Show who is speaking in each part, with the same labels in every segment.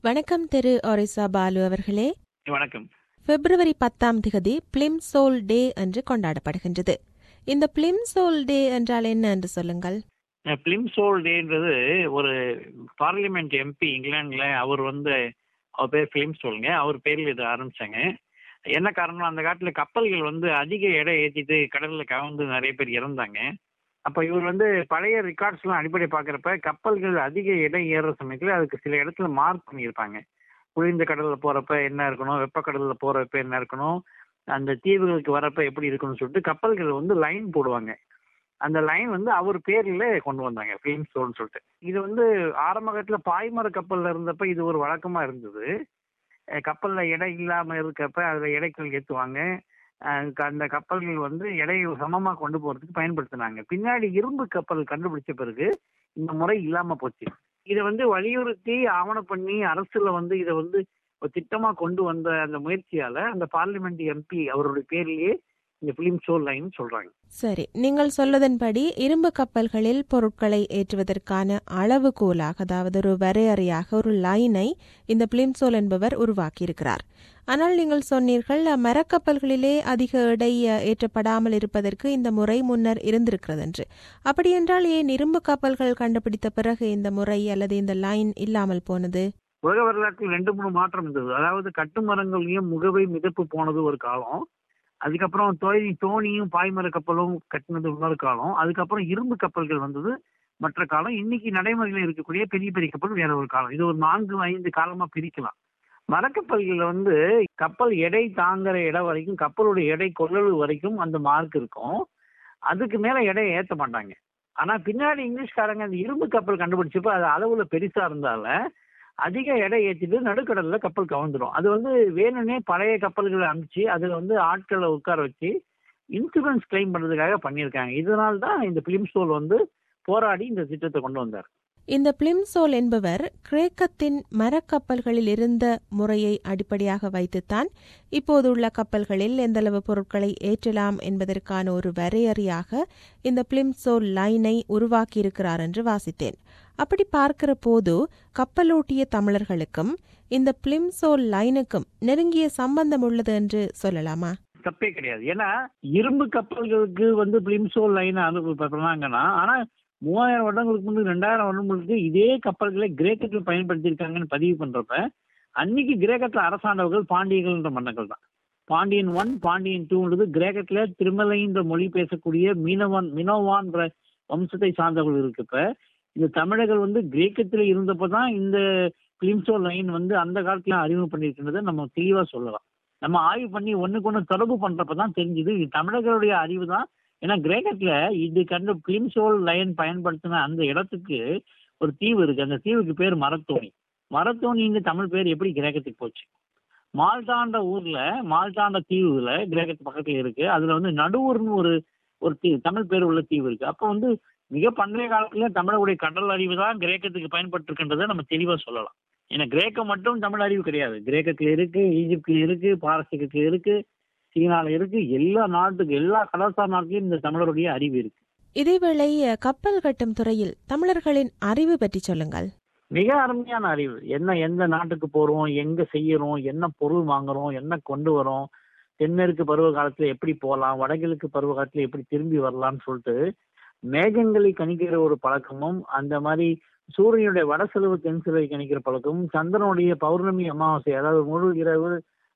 Speaker 1: வணக்கம் திரு ஒரிசா பாலு அவர்களே
Speaker 2: வணக்கம்
Speaker 1: பிப்ரவரி பத்தாம் திகதி பிளிம் சோல் டே என்று கொண்டாடப்படுகின்றது இந்த பிளிம் சோல் டே என்றால் என்ன என்று சொல்லுங்கள்
Speaker 2: பிலிம் சோல் டேன்றது ஒரு பார்லிமெண்ட் எம்பி இங்கிலாந்துல அவர் வந்து அவர் பேர் பிலிம் சோல்ங்க அவர் பேர்ல இது ஆரம்பிச்சாங்க என்ன காரணம் அந்த காலத்துல கப்பல்கள் வந்து அதிக எடை ஏற்றிட்டு கடல்ல கவர்ந்து நிறைய பேர் இறந்தாங்க அப்ப இவர் வந்து பழைய ரெக்கார்ட்ஸ் எல்லாம் அடிப்படை பாக்குறப்ப கப்பல்கள் அதிக எடை ஏறுற சமயத்துல அதுக்கு சில இடத்துல மார்க் பண்ணியிருப்பாங்க குளிர்ந்த கடல்ல போறப்ப என்ன இருக்கணும் வெப்ப கடல்ல போறப்ப என்ன இருக்கணும் அந்த தீவுகளுக்கு வரப்ப எப்படி இருக்கணும்னு சொல்லிட்டு கப்பல்கள் வந்து லைன் போடுவாங்க அந்த லைன் வந்து அவர் பேர்ல கொண்டு வந்தாங்க ஃபிலிம் ஸ்டோன் சொல்லிட்டு இது வந்து ஆரம்ப காலத்துல பாய்மர கப்பல்ல இருந்தப்ப இது ஒரு வழக்கமா இருந்தது அஹ் கப்பல்ல எடை இல்லாம இருக்கப்ப அதுல எடைகள் ஏத்துவாங்க அஹ் அந்த கப்பல்கள் வந்து எடையை சமமா கொண்டு போறதுக்கு பயன்படுத்தினாங்க பின்னாடி இரும்பு கப்பல் கண்டுபிடிச்ச பிறகு இந்த முறை இல்லாம போச்சு இதை வந்து வலியுறுத்தி ஆவணம் பண்ணி அரசுல வந்து இதை வந்து ஒரு திட்டமா கொண்டு வந்த அந்த முயற்சியால அந்த பார்லிமெண்ட் எம்பி அவருடைய பேர்லயே இந்த பிலிம் ஷோ லைன் சொல்றாங்க
Speaker 1: சரி நீங்கள் சொல்வதன்படி இரும்பு கப்பல்களில் பொருட்களை ஏற்றுவதற்கான அளவுகோலாக அதாவது ஒரு வரையறையாக ஒரு லைனை இந்த பிளிம்சோல் என்பவர் உருவாக்கியிருக்கிறார் ஆனால் நீங்கள் சொன்னீர்கள் மரக்கப்பல்களிலே அதிக எடை அஹ், ஏற்றப்படாமல் இருப்பதற்கு இந்த முறை முன்னர் இருந்திருக்கிறது என்று அப்படியென்றால் ஏன் இரும்பு கப்பல்கள் கண்டுபிடித்த பிறகு இந்த முறை அல்லது இந்த லைன் இல்லாமல் போனது
Speaker 2: உலக வரலாற்றில் ரெண்டு மூணு மாற்றம் இருந்தது அதாவது கட்டுமரங்களையும் முகவை மிதப்பு போனது ஒரு காலம் அதுக்கப்புறம் தோணி தோணியும் பாய்மர கப்பலும் கட்டினது இன்னொரு காலம் அதுக்கப்புறம் இரும்பு கப்பல்கள் வந்தது மற்ற காலம் இன்னைக்கு நடைமுறையில் இருக்கக்கூடிய பெரிய பெரிய கப்பல் வேற ஒரு காலம் இது ஒரு நான்கு ஐந்து காலமா பிரிக்கலாம் மரக்கப்பல்கள்ல வந்து கப்பல் எடை தாங்குற இடம் வரைக்கும் கப்பலோட எடை கொள்ளளவு வரைக்கும் அந்த மார்க் இருக்கும் அதுக்கு மேல எடையை ஏத்த மாட்டாங்க ஆனா பின்னாடி இங்கிலீஷ்காரங்க அந்த இரும்பு கப்பல் கண்டுபிடிச்சப்ப அது அளவுல பெருசா இருந்தால அதிக எடை ஏற்றிட்டு நடுக்கடல்ல கப்பல் கவுந்துடும் அது வந்து வேணும்னே பழைய கப்பல்களை அனுப்பிச்சு அதுல வந்து ஆட்களை உட்கார வச்சு இன்சூரன்ஸ் கிளைம் பண்றதுக்காக பண்ணியிருக்காங்க இதனால தான் இந்த பிலிம் ஸ்டோல் வந்து போராடி இந்த திட்டத்தை கொண்டு வந்தார்
Speaker 1: இந்த பிளிம்சோல் என்பவர் கிரேக்கத்தின் மரக்கப்பல்களில் இருந்த முறையை அடிப்படையாக வைத்துத்தான் இப்போதுள்ள கப்பல்களில் எந்தளவு பொருட்களை ஏற்றலாம் என்பதற்கான ஒரு வரையறையாக இந்த பிளிம்சோல் லைனை உருவாக்கியிருக்கிறார் என்று வாசித்தேன் அப்படி பார்க்கிற போது கப்பலோட்டிய தமிழர்களுக்கும் இந்த பிளிம்சோல் லைனுக்கும் நெருங்கிய சம்பந்தம் உள்ளது என்று சொல்லலாமா
Speaker 2: தப்பே கிடையாது ஏன்னா இரும்பு கப்பல்களுக்கு வந்து பிலிம்சோல் லைன் அனுப்பினாங்கன்னா ஆனா மூவாயிரம் வருடங்களுக்கு முன்பு ரெண்டாயிரம் வருடங்களுக்கு இதே கப்பல்களை கிரேக்கத்தில் பயன்படுத்தியிருக்காங்கன்னு பதிவு பண்றப்ப அன்னைக்கு கிரேக்கத்துல அரசாண்டவர்கள் பாண்டியர்கள்ன்ற மன்னர்கள் தான் பாண்டியன் ஒன் பாண்டியன் டூன்றது கிரேக்கத்துல திருமலைன்ற மொழி பேசக்கூடிய மீனவன் மினோவான்ற வம்சத்தை சார்ந்தவர்கள் இருக்கப்ப இந்த தமிழர்கள் வந்து கிரேக்கத்துல இருந்தப்ப தான் இந்த பிலிம்சோ லைன் வந்து அந்த காலத்துல அறிமுகம் பண்ணியிருக்கின்றதை நம்ம தெளிவா சொல்லலாம் நம்ம ஆய்வு பண்ணி ஒண்ணுக்கு ஒண்ணு தொடர்பு பண்றப்ப தான் தெரிஞ்சுது இது தமிழர்களுடைய அறிவு தான் ஏன்னா கிரேக்கத்துல இது கண்டு பிலிம்சோல் லைன் பயன்படுத்தின அந்த இடத்துக்கு ஒரு தீவு இருக்கு அந்த தீவுக்கு பேர் மரத்தோணி மரத்தோணின்னு தமிழ் பேர் எப்படி கிரேக்கத்துக்கு போச்சு மால்டான்ற ஊர்ல மால்டான்ற தீவுல கிரேக்கத்து பக்கத்துல இருக்கு அதுல வந்து நடுவூர்னு ஒரு ஒரு தீவு தமிழ் பேர் உள்ள தீவு இருக்கு அப்போ வந்து மிக பண்டைய காலத்துல தமிழருடைய கடல் அறிவு தான் கிரேக்கத்துக்கு பயன்பட்டிருக்கின்றதை நம்ம தெளிவா சொல்லலாம் ஏன்னா கிரேக்கம் மட்டும் தமிழ் அறிவு கிடையாது கிரேக்கத்துல இருக்கு ஈஜிப்ட்ல இருக்கு பாரசீகத்துல இருக்கு சீனால இருக்கு எல்லா நாட்டுக்கு எல்லா கடற்சார் நாட்டிலும் இந்த தமிழருடைய அறிவு இருக்கு
Speaker 1: இதேவேளை அஹ், கப்பல் கட்டும் துறையில் தமிழர்களின் அறிவு பற்றி சொல்லுங்கள்
Speaker 2: மிக அருமையான அறிவு என்ன எந்த நாட்டுக்கு போறோம் எங்க செய்யறோம் என்ன பொருள் வாங்குறோம் என்ன கொண்டு வரோம் தென்மேற்கு பருவ காலத்துல எப்படி போகலாம் வடகிழக்கு பருவ காலத்துல எப்படி திரும்பி வரலாம்னு சொல்லிட்டு மேகங்களை கணிக்கிற ஒரு பழக்கமும் அந்த மாதிரி சூரியனுடைய வட செலவு தென் செலவை கணிக்கிற பழக்கமும் சந்திரனுடைய பௌர்ணமி அமாவாசை அதாவது முழு இரவு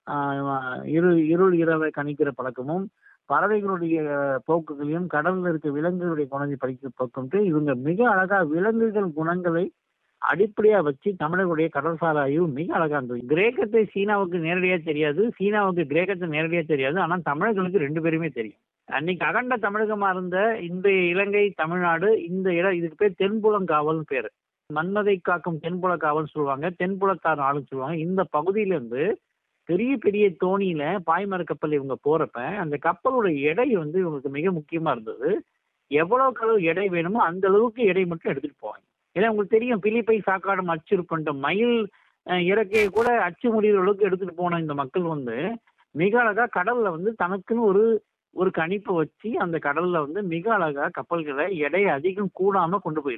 Speaker 2: ஆஹ், இரு இருள் இரவை கணிக்கிற பழக்கமும் பறவைகளுடைய போக்குகளையும் கடல்ல இருக்க விலங்குகளுடைய குணத்தை படிக்கிற பழக்கம்ட்டு இவங்க மிக அழகா விலங்குகள் குணங்களை அடிப்படையா வச்சு தமிழர்களுடைய கடற்சார் ஆய்வு மிக அழகா இருந்தது கிரேக்கத்தை சீனாவுக்கு நேரடியா தெரியாது சீனாவுக்கு கிரேக்கத்தை நேரடியா தெரியாது ஆனா தமிழர்களுக்கு ரெண்டு பேருமே தெரியும் அன்னைக்கு அகண்ட தமிழகமா இருந்த இன்றைய இலங்கை தமிழ்நாடு இந்த இடம் இதுக்கு பேர் தென்புலங்காவல்னு பேரு மன்மதை காக்கும் தென்புல காவல் சொல்லுவாங்க தென்புலத்தார் ஆளுன்னு சொல்லுவாங்க இந்த பகுதியில இருந்து பெரிய பெரிய தோணியில பாய்மர கப்பல் இவங்க போறப்ப அந்த கப்பலோட எடை வந்து இவங்களுக்கு மிக முக்கியமா இருந்தது எவ்வளவுக்கு அளவு எடை வேணுமோ அந்த அளவுக்கு எடை மட்டும் எடுத்துட்டு போவாங்க ஏன்னா உங்களுக்கு தெரியும் பிலிப்பை சாக்காடும் அச்சிருப்பன்ற மயில் அஹ், இறக்கையை கூட அச்சு முடிகிற அளவுக்கு எடுத்துட்டு போன இந்த மக்கள் வந்து மிக அழகா கடல்ல வந்து தனக்குன்னு ஒரு ஒரு கணிப்பை வச்சு அந்த கடல்ல வந்து மிக அழகா கப்பல்களை எடை அதிகம் கூடாம கொண்டு போயிருக்காங்க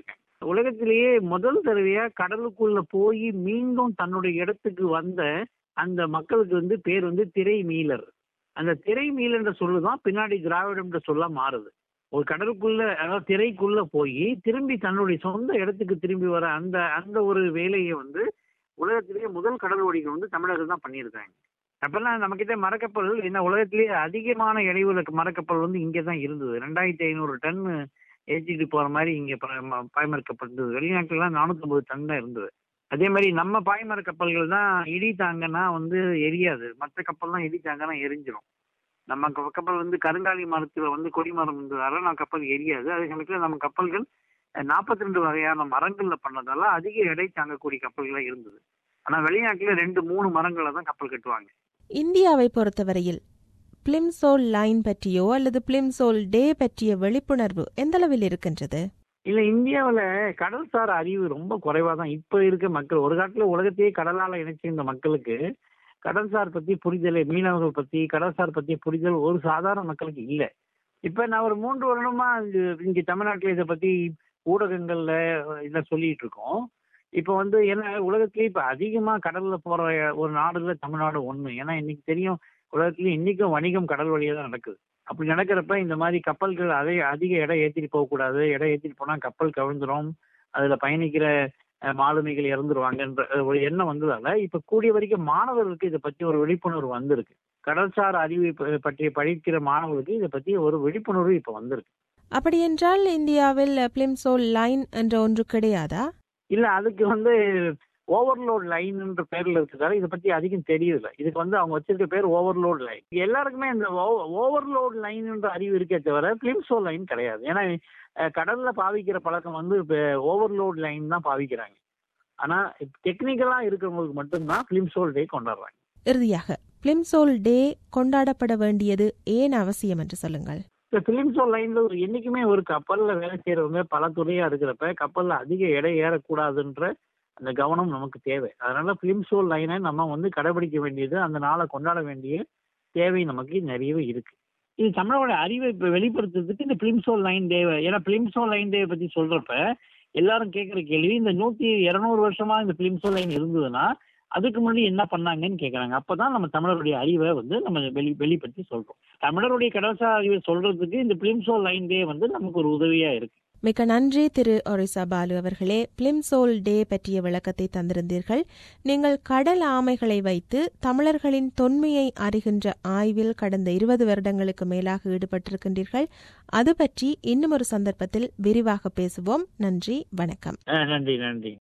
Speaker 2: உலகத்திலேயே முதல் தடவையா கடலுக்குள்ள போய் மீண்டும் தன்னுடைய இடத்துக்கு வந்த அந்த மக்களுக்கு வந்து பேர் வந்து திரை மீளர் அந்த திரை மீளன்ற சொல்லுதான் பின்னாடி திராவிடம்ன்ற சொல்ல மாறுது ஒரு கடலுக்குள்ள அதாவது திரைக்குள்ள போய் திரும்பி தன்னுடைய சொந்த இடத்துக்கு திரும்பி வர அந்த அந்த ஒரு வேலையை வந்து உலகத்திலேயே முதல் கடல் ஓடிகள் வந்து தமிழர்கள் தான் பண்ணியிருக்காங்க அப்பெல்லாம் நம்ம கிட்ட மரக்கப்பல் என்ன உலகத்திலேயே அதிகமான எடையுள்ள மரக்கப்பல் வந்து இங்கே தான் இருந்தது ரெண்டாயிரத்தி ஐநூறு டன் ஏற்றிட்டு போற மாதிரி இங்க பாய்மரக்கப்பட்டது வெளிநாட்டுலாம் நானூத்தி ஐம்பது டன் தான் இருந்தது அதே மாதிரி நம்ம பாய்மர கப்பல்கள் தான் இடி தாங்கன்னா வந்து எரியாது மற்ற கப்பல்லாம் இடி தாங்கன்னா எரிஞ்சிடும் நம்ம கப்பல் வந்து கருங்காலி மரத்துல வந்து கொடிமரம் இருந்ததால நம்ம கப்பல் எரியாது அதே சமயத்தில் நம்ம கப்பல்கள் நாற்பத்தி ரெண்டு வகையான மரங்கள்ல பண்ணதால அதிக எடை தாங்கக்கூடிய கப்பல்களா இருந்தது ஆனா வெளிநாட்டுல ரெண்டு மூணு மரங்களை தான் கப்பல் கட்டுவாங்க
Speaker 1: இந்தியாவை பொறுத்தவரையில் பிளிம்சோல் லைன் பற்றியோ அல்லது பிளிம்சோல் டே பற்றிய விழிப்புணர்வு எந்த அளவில் இருக்கின்றது
Speaker 2: இல்ல இந்தியாவில கடல்சார் அறிவு ரொம்ப குறைவா தான் இப்ப இருக்க மக்கள் ஒரு காலத்துல உலகத்தையே கடலால இணைச்சிருந்த மக்களுக்கு கடல்சார் பத்தி புரிதல் மீனவர்கள் பத்தி கடல்சார் பத்தி புரிதல் ஒரு சாதாரண மக்களுக்கு இல்ல இப்ப நான் ஒரு மூன்று வருடமா இங்க தமிழ்நாட்டுல இதை பத்தி ஊடகங்கள்ல இதை சொல்லிட்டு இருக்கோம் இப்ப வந்து ஏன்னா உலகத்திலேயே இப்ப அதிகமா கடல்ல போற ஒரு நாடுல தமிழ்நாடு ஒண்ணு ஏன்னா இன்னைக்கு தெரியும் உலகத்திலேயே இன்னைக்கும் வணிகம் கடல் வழியா தான் நடக்குது அப்படி நடக்கிறப்ப இந்த மாதிரி கப்பல்கள் அதை அதிக எடை ஏற்றிட்டு போகக்கூடாது எடை ஏற்றிட்டு போனா கப்பல் கவிழ்ந்துரும் அதுல பயணிக்கிற மாலுமிகள் இறந்துருவாங்கன்ற ஒரு எண்ணம் வந்ததால இப்ப கூடிய வரைக்கும் மாணவர்களுக்கு இதை பத்தி ஒரு விழிப்புணர்வு வந்திருக்கு கடல்சார் அறிவு பற்றி படிக்கிற மாணவர்களுக்கு இதை பத்தி ஒரு விழிப்புணர்வு இப்ப வந்திருக்கு
Speaker 1: அப்படியென்றால் இந்தியாவில் பிளிம்சோல் லைன் என்ற ஒன்று கிடையாதா
Speaker 2: இல்ல அதுக்கு வந்து ஓவர்லோட் லைன்ன்ற பேர்ல இருக்கிறதால இதை பத்தி அதிகம் தெரியல இதுக்கு வந்து அவங்க வச்சிருக்க பேர் ஓவர்லோட் லைன் எல்லாருக்குமே இந்த ஓவர்லோட் லைன்ன்ற அறிவு இருக்கே தவிர பிளிம்சோ லைன் கிடையாது ஏன்னா கடல்ல பாவிக்கிற பழக்கம் வந்து இப்போ ஓவர்லோட் லைன் தான் பாவிக்கிறாங்க ஆனா டெக்னிக்கலா இருக்கிறவங்களுக்கு மட்டும்தான் பிளிம்சோல் டே கொண்டாடுறாங்க
Speaker 1: இறுதியாக பிளிம்சோல் டே கொண்டாடப்பட வேண்டியது ஏன் அவசியம் என்று சொல்லுங்கள்
Speaker 2: இந்த பிலிம்சோ லைன்ல ஒரு என்னைக்குமே ஒரு கப்பல்ல வேலை செய்யறவங்க பல துறையா இருக்கிறப்ப கப்பல்ல அதிக எடை ஏறக்கூடாதுன்ற அந்த கவனம் நமக்கு தேவை அதனால பிலிம்சோ லைனை நம்ம வந்து கடைபிடிக்க வேண்டியது அந்த நாளை கொண்டாட வேண்டிய தேவை நமக்கு நிறையவே இருக்கு இது தமிழோட அறிவை இப்ப வெளிப்படுத்துறதுக்கு இந்த பிலிம்சோ லைன் தேவை ஏன்னா பிலிம்சோ லைன் டே பத்தி சொல்றப்ப எல்லாரும் கேட்கிற கேள்வி இந்த நூத்தி இருநூறு வருஷமா இந்த பிலிம்சோ லைன் இருந்ததுன்னா அதுக்கு முன்னாடி என்ன பண்ணாங்கன்னு கேட்கறாங்க அப்பதான் நம்ம தமிழருடைய அறிவை வந்து நம்ம வெளி வெளிப்படுத்தி சொல்றோம் தமிழருடைய கடல்சார் அறிவை சொல்றதுக்கு இந்த பிலிம்சோ லைன் டே வந்து நமக்கு ஒரு உதவியா இருக்கு
Speaker 1: மிக்க நன்றி திரு ஒரிசா பாலு அவர்களே பிளிம்சோல் டே பற்றிய விளக்கத்தை தந்திருந்தீர்கள் நீங்கள் கடல் ஆமைகளை வைத்து தமிழர்களின் தொன்மையை அறிகின்ற ஆய்வில் கடந்த இருபது வருடங்களுக்கு மேலாக ஈடுபட்டிருக்கின்றீர்கள் அது பற்றி இன்னும் ஒரு சந்தர்ப்பத்தில் விரிவாக பேசுவோம் நன்றி வணக்கம்
Speaker 2: நன்றி நன்றி